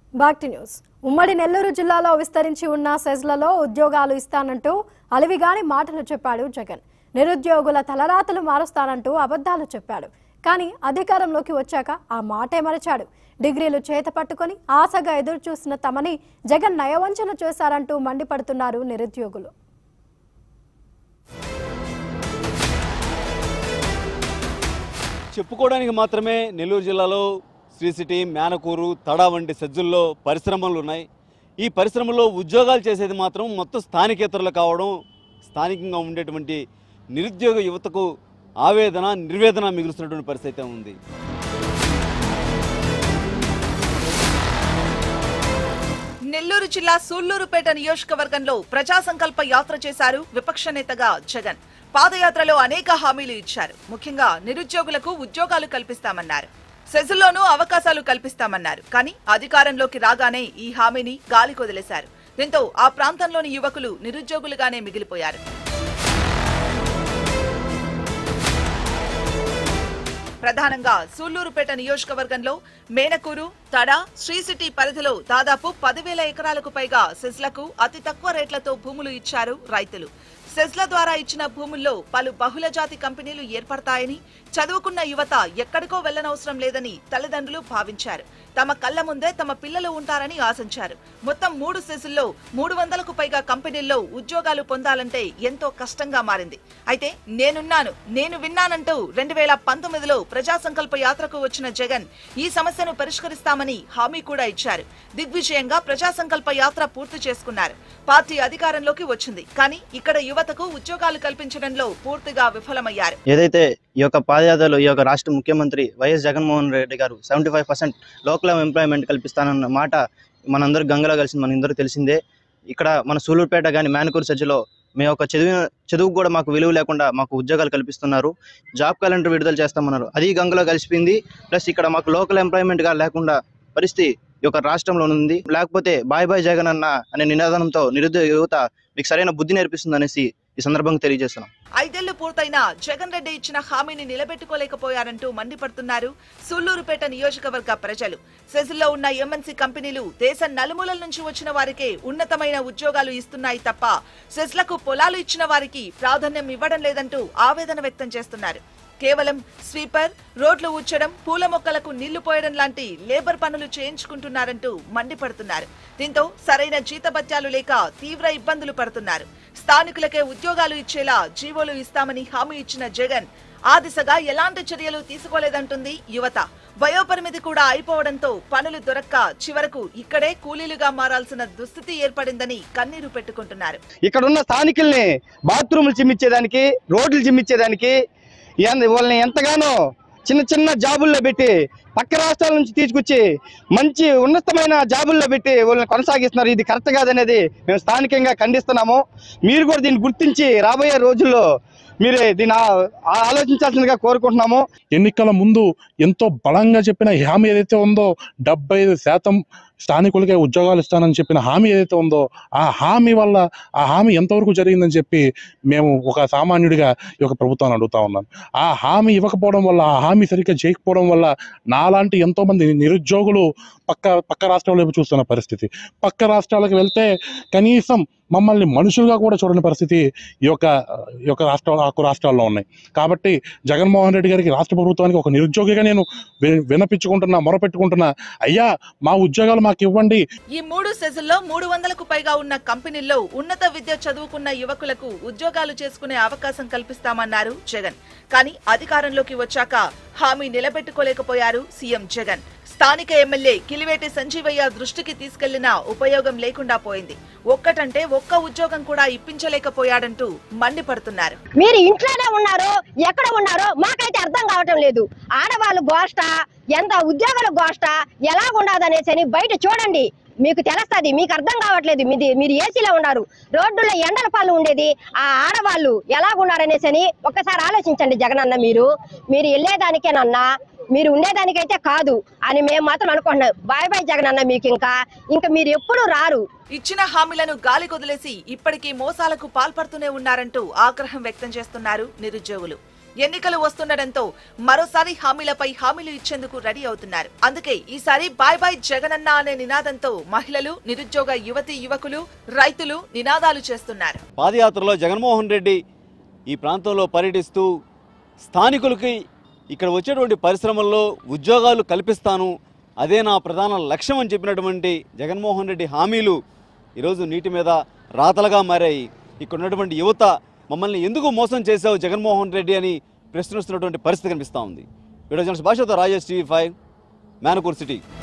back to news ఉమ్మడి నెల్లూరు జిల్లాలో విస్తరించి ఉన్న సెజ్లలో ఉద్యోగాలు ఇస్తానంటూ అలివిగాని మాటలు చెప్పాడు జగన్ నిరుద్యోగుల తలరాతలు మారుస్తానంటూ అబద్ధాలు చెప్పాడు కానీ అధికారంలోకి వచ్చాక ఆ మాటే మరచాడు డిగ్రీలు చేత పట్టుకొని ఆశగా ఎదురు చూసిన తమని జగన్ నయవంచన చేశారంటూ మండిపడుతున్నారు నిరుద్యోగులు చెప్పుకోవడానికి మాత్రమే నెల్లూరు జిల్లాలో శ్రీ సిటీ మేనకూరు తడా వంటి సజ్జుల్లో పరిశ్రమలు ఉన్నాయి ఈ పరిశ్రమలో ఉద్యోగాలు చేసేది మాత్రం మొత్తం స్థానికేతరులు కావడం స్థానికంగా ఉండేటువంటి నిరుద్యోగ యువతకు ఆవేదన నిర్వేదన మిగులుస్తున్నటువంటి పరిస్థితి అయితే ఉంది నెల్లూరు జిల్లా సూళ్లూరుపేట నియోజకవర్గంలో ప్రజా సంకల్ప యాత్ర చేశారు విపక్ష నేతగా జగన్ పాదయాత్రలో అనేక హామీలు ఇచ్చారు ముఖ్యంగా నిరుద్యోగులకు ఉద్యోగాలు కల్పిస్తామన్నారు సెజుల్లోనూ అవకాశాలు కల్పిస్తామన్నారు కానీ అధికారంలోకి రాగానే ఈ హామీని గాలి కొదిలేశారు దీంతో ఆ ప్రాంతంలోని యువకులు నిరుద్యోగులుగానే మిగిలిపోయారు ప్రధానంగా సూళ్లూరుపేట నియోజకవర్గంలో మేనకూరు తడ శ్రీ సిటీ పరిధిలో దాదాపు పదివేల ఎకరాలకు పైగా సెజ్లకు అతి తక్కువ రేట్లతో భూములు ఇచ్చారు రైతులు సెజ్ల ద్వారా ఇచ్చిన భూముల్లో పలు బహుళజాతి కంపెనీలు ఏర్పడతాయని చదువుకున్న యువత ఎక్కడికో వెళ్లనవసరం లేదని తల్లిదండ్రులు భావించారు తమ కళ్ల ముందే తమ పిల్లలు ఉంటారని ఆశించారు మొత్తం మూడు సెజుల్లో మూడు వందలకు పైగా కంపెనీల్లో ఉద్యోగాలు పొందాలంటే ఎంతో కష్టంగా మారింది అయితే నేనున్నాను నేను విన్నానంటూ రెండు వేల పంతొమ్మిదిలో ప్రజా సంకల్ప యాత్రకు వచ్చిన జగన్ ఈ సమస్యను పరిష్కరిస్తామని హామీ కూడా ఇచ్చారు దిగ్విజయంగా ప్రజా సంకల్ప యాత్ర పూర్తి చేసుకున్నారు పార్టీ అధికారంలోకి వచ్చింది కానీ ఇక్కడ యువతకు ఉద్యోగాలు కల్పించడంలో పూర్తిగా విఫలమయ్యారు ఏదైతే ఈ యొక్క పాదయాత్రలో ఈ యొక్క రాష్ట్ర ముఖ్యమంత్రి YS Jaganmohan Reddy garu seventy five percent local employment కల్పిస్తానన్న మాట మనందరూ గంగలో కలిసింది మనందరూ తెలిసిందే ఇక్కడ మన సూలూరుపేట కానీ మేనకూరు సజ్జలో మేము ఒక చదివిన చదువుకు కూడా మాకు విలువ లేకుండా మాకు ఉద్యోగాలు కల్పిస్తున్నారు జాబ్ క్యాలెండర్ విడుదల చేస్తామన్నారు అది గంగలో కలిసిపోయింది ప్లస్ ఇక్కడ మాకు లోకల్ ఎంప్లాయ్మెంట్గా లేకుండా పరిస్థితి ఈ యొక్క రాష్ట్రంలో ఉంది లేకపోతే బాయ్ బాయ్ జగన్ అన్న అనే నినాదంతో నిరుద్యోగ యువత మీకు సరైన బుద్ధి నేర్పిస్తుంది అనేసి ఈ సందర్భంగా తెలియజేస్తున్నాం ఐదేళ్లు పూర్తయినా జగన్ రెడ్డి ఇచ్చిన హామీని నిలబెట్టుకోలేకపోయారంటూ మండిపడుతున్నారు సూళ్లూరుపేట నియోజకవర్గ ప్రజలు సెజుల్లో ఉన్న ఎంఎన్సీ కంపెనీలు దేశ నలుమూలల నుంచి వచ్చిన వారికే ఉన్నతమైన ఉద్యోగాలు ఇస్తున్నాయి తప్ప సెజ్లకు పొలాలు ఇచ్చిన వారికి ప్రాధాన్యం ఇవ్వడం లేదంటూ ఆవేదన వ్యక్తం చేస్తున్నారు కేవలం స్వీపర్ రోడ్లు ఊడ్చడం పూల మొక్కలకు నీళ్లు పోయడం లాంటి లేబర్ పనులు చేయించుకుంటున్నారంటూ మండిపడుతున్నారు దీంతో సరైన జీతభత్యాలు లేక తీవ్ర ఇబ్బందులు పడుతున్నారు స్థానికులకే ఉద్యోగాలు ఇచ్చేలా జీవోలు ఇస్తామని హామీ ఇచ్చిన జగన్ ఆ దిశగా ఎలాంటి చర్యలు తీసుకోలేదంటుంది యువత వయోపరిమితి కూడా అయిపోవడంతో పనులు దొరక్క చివరకు ఇక్కడే కూలీలుగా మారాల్సిన దుస్థితి ఏర్పడిందని కన్నీరు పెట్టుకుంటున్నారు ఇక్కడ ఉన్న స్థానికుల్ని బాత్రూములు చిమ్మిచ్చేదానికి రోడ్లు చిమ్మిచ్చేదానికి ఎన్- వాళ్ళని ఎంతగానో చిన్న చిన్న జాబుల్లో పెట్టి పక్క రాష్ట్రాల నుంచి తీసుకొచ్చి మంచి ఉన్నతమైన జాబుల్లో పెట్టి వాళ్ళని కొనసాగిస్తున్నారు ఇది కరెక్ట్ కాదనేది మేము స్థానికంగా ఖండిస్తున్నాము మీరు కూడా దీన్ని గుర్తించి రాబోయే రోజుల్లో మీరు దీన్ని ఆ- ఆ- ఆలోచించాల్సిందిగా కోరుకుంటున్నాము ఎన్నికల ముందు ఎంతో బలంగా చెప్పిన హామీ ఏదైతే ఉందో డెబ్బై ఐదు శాతం స్థానికులకే ఉద్యోగాలు ఇస్తానని చెప్పిన హామీ ఏదైతే ఉందో ఆ హామీ వల్ల ఆ హామీ ఎంతవరకు జరిగిందని చెప్పి మేము ఒక సామాన్యుడిగా ఈ యొక్క ప్రభుత్వాన్ని అడుగుతా ఉన్నాను ఆ హామీ ఇవ్వకపోవడం వల్ల ఆ హామీ సరిగ్గా చేయకపోవడం వల్ల నాలాంటి ఎంతో మంది నిరుద్యోగులు పక్క పక్క రాష్ట్రాల వైపు చూస్తున్న పరిస్థితి పక్క రాష్ట్రాలకు వెళ్తే కనీసం మమ్మల్ని మనుషులుగా కూడా చూడని పరిస్థితి ఈ యొక్క ఈ యొక్క రాష్ట్రాల ఆకు రాష్ట్రాల్లో ఉన్నాయి కాబట్టి జగన్మోహన్ రెడ్డి గారికి రాష్ట్ర ప్రభుత్వానికి ఒక నిరుద్యోగిగా నేను వి- విన్నపించుకుంటున్నా మొరపెట్టుకుంటున్నా అయ్యా మా ఉద్యోగాలు మాకు ఇవ్వండి ఈ మూడు సెజుల్లో మూడు వందలకు పైగా ఉన్న కంపెనీల్లో ఉన్నత విద్య చదువుకున్న యువకులకు ఉద్యోగాలు చేసుకునే అవకాశం కల్పిస్తామన్నారు జగన్ కానీ అధికారంలోకి వచ్చాక హామీ నిలబెట్టుకోలేకపోయారు సీఎం జగన్ స్థానిక ఎమ్మెల్యే కిలివేటి సంజీవయ్య దృష్టికి తీసుకెళ్లినా ఉపయోగం లేకుండా పోయింది ఒక్కటంటే ఒక్క ఉద్యోగం కూడా ఇప్పించలేకపోయాడంటూ మండిపడుతున్నారు మీరు ఇంట్లోనే ఉన్నారు ఎక్కడ ఉన్నారో మాకైతే అర్థం కావటం లేదు ఆడవాళ్ళు గోష్ట ఎంత ఉద్యోగుల గోష్ట ఎలా ఉండదనేసి అని బయట చూడండి మీకు తెలుస్తుంది మీకు అర్థం కావట్లేదు మీది మీరు ఏసీలో ఉన్నారు రోడ్డులో ఎండల పాలు ఉండేది ఆ ఆడవాళ్ళు ఎలా ఉన్నారనేసి అని ఒక్కసారి ఆలోచించండి జగనన్న మీరు మీరు వెళ్ళేదానికేనన్నా మీరు ఉండేదానికైతే కాదు అని మేము మాత్రం అనుకుంటున్నాం బాయ్ బాయ్ జగనన్న మీకు ఇంకా ఇంకా మీరు ఎప్పుడు రారు ఇచ్చిన హామీలను గాలి కొదిలేసి ఇప్పటికీ మోసాలకు పాల్పడుతూనే ఉన్నారంటూ ఆగ్రహం వ్యక్తం చేస్తున్నారు నిరుద్యోగులు ఎన్నికలు వస్తుండటంతో మరోసారి హామీలపై హామీలు ఇచ్చేందుకు రెడీ అవుతున్నారు అందుకే ఈసారి బాయ్ బాయ్ జగనన్న అనే నినాదంతో మహిళలు నిరుద్యోగ యువతి యువకులు రైతులు నినాదాలు చేస్తున్నారు పాదయాత్రలో జగన్మోహన్ రెడ్డి ఈ ప్రాంతంలో పర్యటిస్తూ స్థానికులకి ఇక్కడ వచ్చేటువంటి పరిశ్రమల్లో ఉద్యోగాలు కల్పిస్తాను అదే నా ప్రధాన లక్ష్యం అని చెప్పినటువంటి జగన్మోహన్ రెడ్డి హామీలు ఈరోజు నీటి మీద రాతలుగా మారాయి ఇక్కడ ఉన్నటువంటి యువత మమ్మల్ని ఎందుకు మోసం చేశావు జగన్మోహన్ రెడ్డి అని ప్రశ్నిస్తున్నటువంటి పరిస్థితి కనిపిస్తూ ఉంది వీడియో జర్నలిస్ట్ భాషతో Rajesh TV five Menakur city